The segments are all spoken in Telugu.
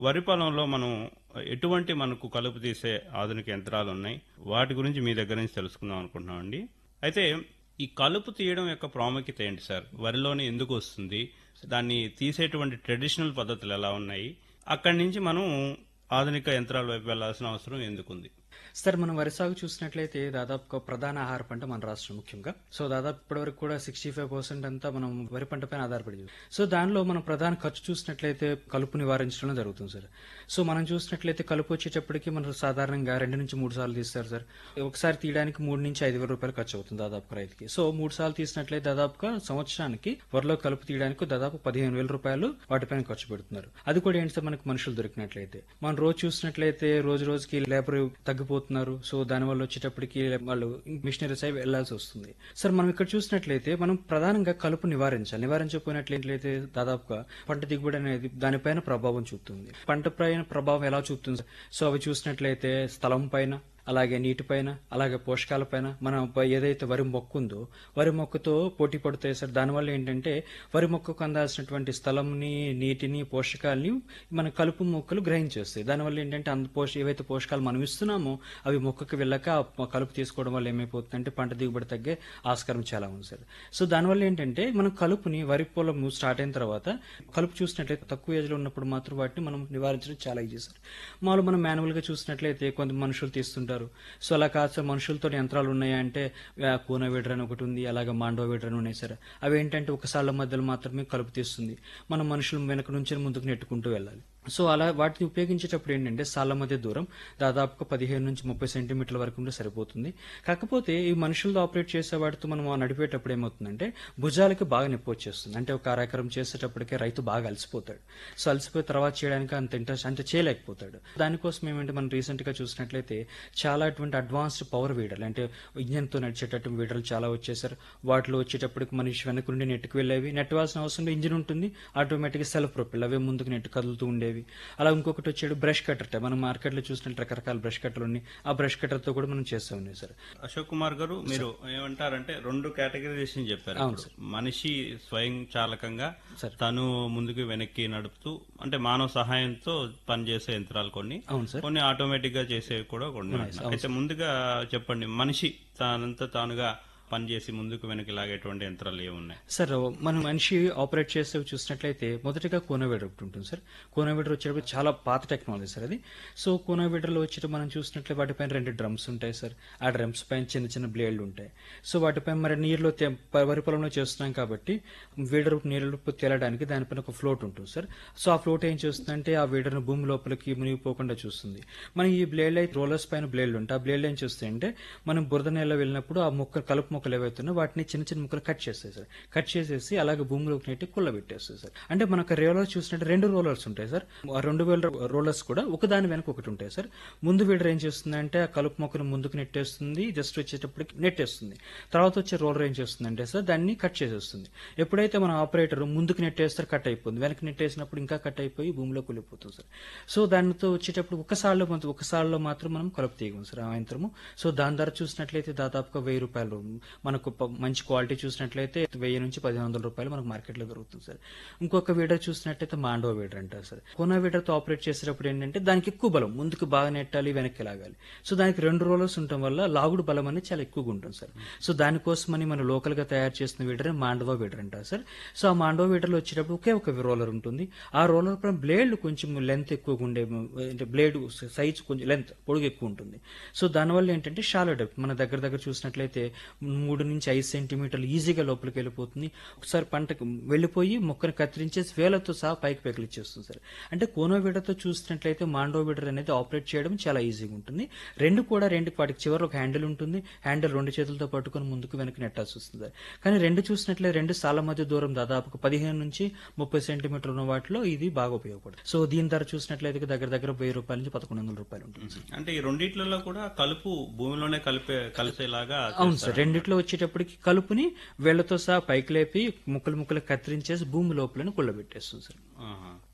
వరి పొలంలో మనం ఎటువంటి మనకు కలుపు తీసే ఆధునిక యంత్రాలు ఉన్నాయి వాటి గురించి మీ దగ్గర నుంచి తెలుసుకుందాం అనుకుంటున్నామండి అయితే ఈ కలుపు తీయడం యొక్క ప్రాముఖ్యత ఏంటి సార్ వరిలోని ఎందుకు వస్తుంది దాన్ని తీసేటువంటి ట్రెడిషనల్ పద్ధతులు ఎలా ఉన్నాయి అక్కడి నుంచి మనం ఆధునిక యంత్రాల వైపు వెళ్లాల్సిన అవసరం ఎందుకుంది సార్ మనం వరి సాగు చూసినట్లయితే దాదాపు ప్రధాన ఆహార పంట మన రాష్ట్రం ముఖ్యంగా సో దాదాపు ఇప్పటివరకు కూడా సిక్స్టీ ఫైవ్ పర్సెంట్ అంతా మనం వరి పంట పైన ఆధారపడి ఉంది. సో దానిలో మనం ప్రధాన ఖర్చు చూసినట్లయితే కలుపు నివారించడం జరుగుతుంది సార్ సో మనం చూసినట్లయితే కలుపు వచ్చేటప్పటికి మనం సాధారణంగా రెండు నుంచి మూడు సార్లు తీస్తారు సార్ ఒకసారి తీయడానికి మూడు నుంచి ఐదు వేల రూపాయలు ఖర్చు అవుతుంది దాదాపు రైతుకి సో మూడు సార్లు తీసినట్లయితే దాదాపుగా సంవత్సరానికి వరిలో కలుపు తీయడానికి దాదాపు పదిహేను వేల రూపాయలు వాటిపైన ఖర్చు పెడుతున్నారు అది కూడా ఏంటి సార్ మనకి మనుషులు దొరికినట్లయితే మనం రోజు చూసినట్లయితే రోజు రోజుకి లేబర్ తగ్గిపోతున్నారు సో దానివల్ల వచ్చేటప్పటికి వాళ్ళు మిషనరీస్ అయి వెళ్లాల్సి వస్తుంది సార్ మనం ఇక్కడ చూసినట్లయితే మనం ప్రధానంగా కలుపు నివారించాలి నివారించకపోయినట్లయితే దాదాపుగా పంట దిగుబడి అనేది దానిపైన ప్రభావం చూపుతుంది పంట పైన ప్రభావం ఎలా చూపుతుంది సో అవి చూసినట్లయితే స్థలం పైన అలాగే నీటిపైన అలాగే పోషకాలపైన మనం ప- ఏదైతే వరి మొక్క ఉందో వరి మొక్కతో పోటీ పడుతాయి సార్ దానివల్ల ఏంటంటే వరి మొక్కకు అందాల్సినటువంటి స్థలంని నీటిని పోషకాలని మన కలుపు మొక్కలు గ్రహించేస్తాయి దానివల్ల ఏంటంటే అంత పోష ఏవైతే పోషకాలు మనం ఇస్తున్నామో అవి మొక్కకు వెళ్ళక ఆ కలుపు తీసుకోవడం వల్ల ఏమైపోతుందంటే పంట దిగుబడి తగ్గే ఆస్కారం చాలా ఉంది సార్ సో దానివల్ల ఏంటంటే మనం కలుపుని వరి పొలం స్టార్ట్ అయిన తర్వాత కలుపు చూసినట్లయితే తక్కువ ఏజ్ లో ఉన్నప్పుడు మాత్రం వాటిని మనం నివారించడం చాలా ఈజీ సార్ మామూలు మనం మాన్యువల్ గా చూసినట్లయితే కొంత మనుషులు తీస్తుంటారు సో అలా కాదు సార్ మనుషులతో యంత్రాలు ఉన్నాయి అంటే ఆ, కూన వీడర్ అని ఒకటి ఉంది అలాగే మాండో వీడర్ అని ఉన్నాయి సార్ అవి ఏంటంటే ఒక సార్ల మధ్యలో మాత్రమే కలుపు తీస్తుంది మనం మనుషులు వెనక నుంచి ముందుకు నెట్టుకుంటూ వెళ్ళాలి సో అలా వాటిని ఉపయోగించేటప్పుడు ఏంటంటే సాళ్ళ మధ్య దూరం దాదాపుగా పదిహేను నుంచి ముప్పై సెంటీమీటర్ల వరకు ఉంటే సరిపోతుంది కాకపోతే ఈ మనుషులతో ఆపరేట్ చేసే వాటితో మనం ఆ నడిపేటప్పుడు ఏమవుతుందంటే భుజాలకి బాగా నొప్పి వచ్చేస్తుంది అంటే ఒక అరెకరం చేసేటప్పటికే రైతు బాగా అలసిపోతాడు సో అలసిపోయి తర్వాత చేయడానికి అంత ఇంట్రెస్ట్ అంటే చేయలేకపోతాడు దానికోసం ఏమంటే మనం రీసెంట్ గా చూసినట్లయితే చాలా అటువంటి అడ్వాన్స్డ్ పవర్ వీడర్లు అంటే ఇంజన్ తో నడిచేటట్టు వీడర్లు చాలా వచ్చేసారు వాటిలో వచ్చేటప్పటికి మనిషి వెనక నుండి నెట్టుకు వెళ్ళేవి నెట్టవలసిన అవసరం లేదు. ఇంజిన్ ఉంటుంది ఆటోమేటిక్ సెల్ఫ్ ప్రొపెల్ అవే ముందుకు నెట్టు కదులుతూ ఉండేవి అలా ఇంకొకటి వచ్చాడు బ్రష్ కట్టర్ టైప్. మనం మార్కెట్ లో చూసినట్టు రకరకాల బ్రష్ కట్టర్లు ఉన్నాయి ఆ బ్రష్ కట్టర్ తో కూడా మనం చేస్తూ ఉన్నాయి సార్ అశోక్ కుమార్ గారు మీరు ఏమంటారంటే రెండు కేటగిరీస్ చెప్పారు అవును ఇప్పుడు. మనిషి స్వయం చాలకంగా సార్. తను ముందుకు వెనక్కి నడుపుతూ అంటే మానవ సహాయంతో పనిచేసే యంత్రాలు కొన్ని అవును సార్ కొన్ని ఆటోమేటిక్ గా చేసేవి కూడా కొన్ని ఉన్నాయి. అయితే ముందుగా చెప్పండి మనిషి తానంతా తానుగా పనిచేసి ముందుకు వెనక్కి లాగేటువంటి యంత్రాలు ఏమున్నాయి సార్ మనం మనిషి ఆపరేట్ చేస్తే చూసినట్లయితే మొదటిగా కోనోవీడర్ ఒకటి ఉంటుంది సార్ కోనోవీడర్ వచ్చేటప్పుడు చాలా పాత టెక్నాలజీ సార్ అది సో కోనోవీడర్లో వచ్చేట మనం చూసినట్లయితే వాటిపైన రెండు డ్రమ్స్ ఉంటాయి సార్ ఆ డ్రమ్స్ పైన చిన్న చిన్న బ్లేడ్లు ఉంటాయి సో వాటిపైన మరి నీరులో తే- ప- వరి పొలంలో చేస్తున్నాం కాబట్టి వీడర్ నీళ్ళు తేలడానికి దానిపైన ఒక ఫ్లోట్ ఉంటుంది సార్ సో ఆ ఫ్లోట్ ఏం చేస్తుందంటే ఆ వీడర్ను భూమి లోపలికి మునిగిపోకుండా చూస్తుంది మనం ఈ బ్లేడ్ అయితే రోలర్స్ పైన బ్లేడ్లు ఉంటాయి ఆ బ్లేడ్లు ఏం చేస్తాయంటే మనం బురద నేలలో వెళ్ళినప్పుడు ఆ మొక్క కలుపు మొక్కలు ఏవైతున్నాయో వాటిని చిన్న చిన్న ముక్కలు కట్ చేస్తాయి సార్ కట్ చేసేసి అలాగే భూమిలోకి నెట్టి కుళ్ళ పెట్టేస్తాయి సార్ అంటే మనకు రోలర్ చూసినట్టు రెండు రోలర్స్ ఉంటాయి సార్ ఆ రెండు వేల రోలర్స్ కూడా ఒకదాని వెనక ఒకటి ఉంటాయి సార్ ముందు వీడర్ ఏం చేస్తుందంటే ఆ కలుపు మొక్కను ముందుకు నెట్టేస్తుంది జస్ట్ వచ్చేటప్పటికి నెట్టేస్తుంది తర్వాత వచ్చే రోలర్ ఏం చేస్తుందంటే సార్ దాన్ని కట్ చేసేస్తుంది ఎప్పుడైతే మన ఆపరేటర్ ముందుకు నెట్టేస్తారు కట్ అయిపోతుంది వెనక్కి నెట్టేసినప్పుడు ఇంకా కట్ అయిపోయి భూమిలో కూలిపోతుంది సార్ సో దానితో వచ్చేటప్పుడు ఒకసారిలో మాత్రం ఒకసారిలో మాత్రం మనం కలుపు తీయగం సార్ ఆ యంత్రము సో దాని ధర చూసినట్లయితే దాదాపుగా వెయ్యి రూపాయలు మనకు ప- మంచి క్వాలిటీ చూసినట్లయితే వెయ్యి నుంచి పదిహేను వందల రూపాయలు మనకు మార్కెట్ లో దొరుకుతుంది సార్ ఇంకొక వీడర్ చూసినట్లయితే మాండో వీడర్ అంటారు సార్ కోనా వీడర్ తో ఆపరేట్ చేసేటప్పుడు ఏంటంటే దానికి ఎక్కువ బలం ముందుకు బాగా నెట్టాలి వెనక్కి లాగాలి సో దానికి రెండు రోలర్స్ ఉండటం వల్ల లాగుడు బలం అనేది చాలా ఎక్కువగా ఉంటుంది సార్ సో దానికోసమని మనం లోకల్ గా తయారు చేసిన వీడర్ మాండవో వీడర్ అంటారు సార్ సో ఆ మాండవో వీడర్ లో వచ్చేటప్పుడు ఒకే ఒక రోలర్ ఉంటుంది ఆ రోలర్ పైన బ్లేడ్ కొంచెం లెంత్ ఎక్కువగా ఉండే అంటే బ్లేడ్ సైజ్ కొంచెం లెంత్ పొడుగు ఎక్కువ ఉంటుంది సో దానివల్ల ఏంటంటే షాలో డెప్త్ మన దగ్గర దగ్గర చూసినట్లయితే మూడు నుంచి ఐదు సెంటీమీటర్లు ఈజీగా లోపలికి వెళ్ళిపోతుంది ఒకసారి పంటకు వెళ్ళిపోయి మొక్కను కత్తిరించేసి వేలతో సహా పైకి పెకిలిచ్చేస్తుంది సార్ అంటే కోనో వీడర్తో చూసినట్లయితే మాండో వీడర్ అనేది ఆపరేట్ చేయడం చాలా ఈజీగా ఉంటుంది రెండు కూడా రెండు వాటికి చివరి ఒక హ్యాండిల్ ఉంటుంది హ్యాండిల్ రెండు చేతులతో పట్టుకొని ముందుకు వెనక్కి నెట్టాల్సి వస్తుంది సార్. కానీ రెండు చూసినట్లయితే రెండు సాల మధ్య దూరం దాదాపు పదిహేను నుంచి ముప్పై సెంటీమీటర్లు ఉన్న వాటిలో ఇది బాగా ఉపయోగపడుతుంది సో దీని ధర చూసినట్లయితే దగ్గర దగ్గర వెయ్యి రూపాయల నుంచి పదకొండు వందల రూపాయలు ఉంటుంది సార్. అంటే ఈ రెండిట్లలో కూడా కలుపు భూమిలోనే కలిపే కలిసేలాగా అవును సార్ రెండిట్లో వచ్చేటప్పటికి కలుపుని వేళ్లతో సహా పైకి లేపి ముక్కలు ముక్కలు కత్తిరించేసి భూమి లోపలని కుళ్ళబెట్టేస్తుంది సార్ ఆహా.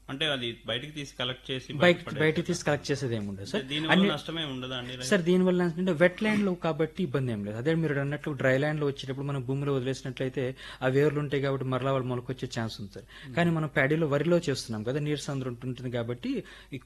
అంటే అది బయటికి తీసి కలెక్ట్ చేసి బయట పడే- బయటికి తీసి కలెక్ట్ చేసేది ఏమి ఉండదు సార్ దీని వల్ల నష్టమే ఉండదా అండి సార్ దీనివల్ల ఏంటంటే వెట్ ల్యాండ్ లో కాబట్టి ఇబ్బంది ఏం లేదు అదే మీరు అన్నట్లు డ్రై ల్యాండ్ లో వచ్చేటప్పుడు మనం భూమిలో వదిలేసినట్లయితే ఆ వేర్లు ఉంటాయి కాబట్టి మరలా వాళ్ళు మొలకొచ్చే ఛాన్స్ ఉంది సార్ కానీ మనం ప్యాడీలో వరిలో చేస్తున్నాం కదా నీరు సంద్రం ఉంటుంది కాబట్టి ఈ